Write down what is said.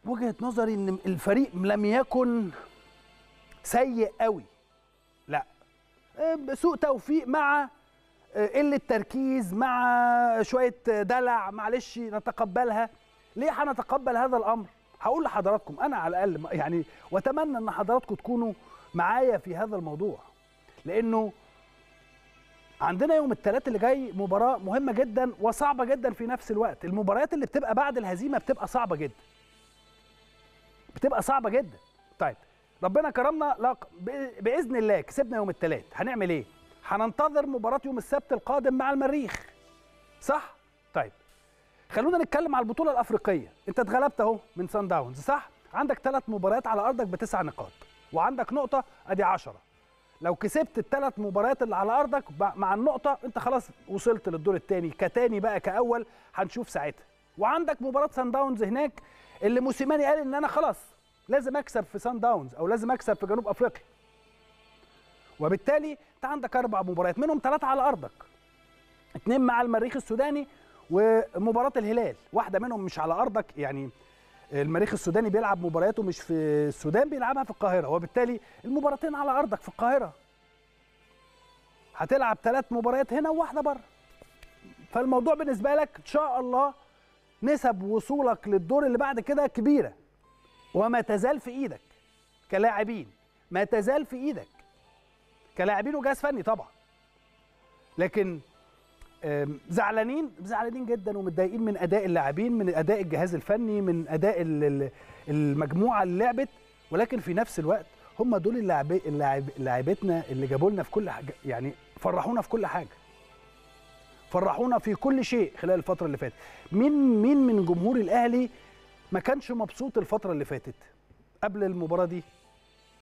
وجهه نظري ان الفريق لم يكن سيء قوي لا آه، سوء توفيق مع آه، قله تركيز مع شويه دلع معلش نتقبلها ليه هنتقبل هذا الامر هقول لحضراتكم انا على الاقل يعني واتمنى ان حضراتكم تكونوا معايا في هذا الموضوع لانه عندنا يوم الثلاث اللي جاي مباراه مهمه جدا وصعبه جدا في نفس الوقت المباريات اللي بتبقى بعد الهزيمه بتبقى صعبه جدا بتبقى صعبه جدا طيب ربنا كرمنا لا ب- باذن الله كسبنا يوم الثلاث هنعمل ايه هننتظر مباراه يوم السبت القادم مع المريخ صح طيب خلونا نتكلم على البطوله الافريقيه انت اتغلبت اهو من سان داونز صح عندك ثلاث مباريات على ارضك بتسع نقاط وعندك نقطه ادي 10 لو كسبت الثلاث مباريات اللي على ارضك ب- مع النقطه انت خلاص وصلت للدور الثاني كتاني بقى كاول هنشوف ساعتها وعندك مباراه سان داونز هناك اللي موسيماني قال ان انا خلاص لازم اكسب في سان داونز او لازم اكسب في جنوب افريقيا وبالتالي انت عندك اربع مباريات منهم ثلاثه على ارضك اتنين مع المريخ السوداني ومباراه الهلال واحده منهم مش على ارضك يعني المريخ السوداني بيلعب مبارياته مش في السودان بيلعبها في القاهره وبالتالي المباراتين على ارضك في القاهره هتلعب ثلاث مباريات هنا وواحده بره فالموضوع بالنسبه لك ان شاء الله نسب وصولك للدور اللي بعد كده كبيره وما تزال في ايدك كلاعبين ما تزال في ايدك كلاعبين وجهاز فني طبعا لكن آم، زعلانين زعلانين جدا ومتضايقين من اداء اللاعبين من اداء الجهاز الفني من اداء ال- ال- المجموعه اللي لعبت ولكن في نفس الوقت هم دول اللاعبي اللاعب لاعبتنا اللي جابوا لنا في كل حاجه يعني فرحونا في كل حاجه فرحونا في كل شيء خلال الفتره اللي فاتت مين مين من جمهور الاهلي ما كانش مبسوط الفتره اللي فاتت قبل المباراه دي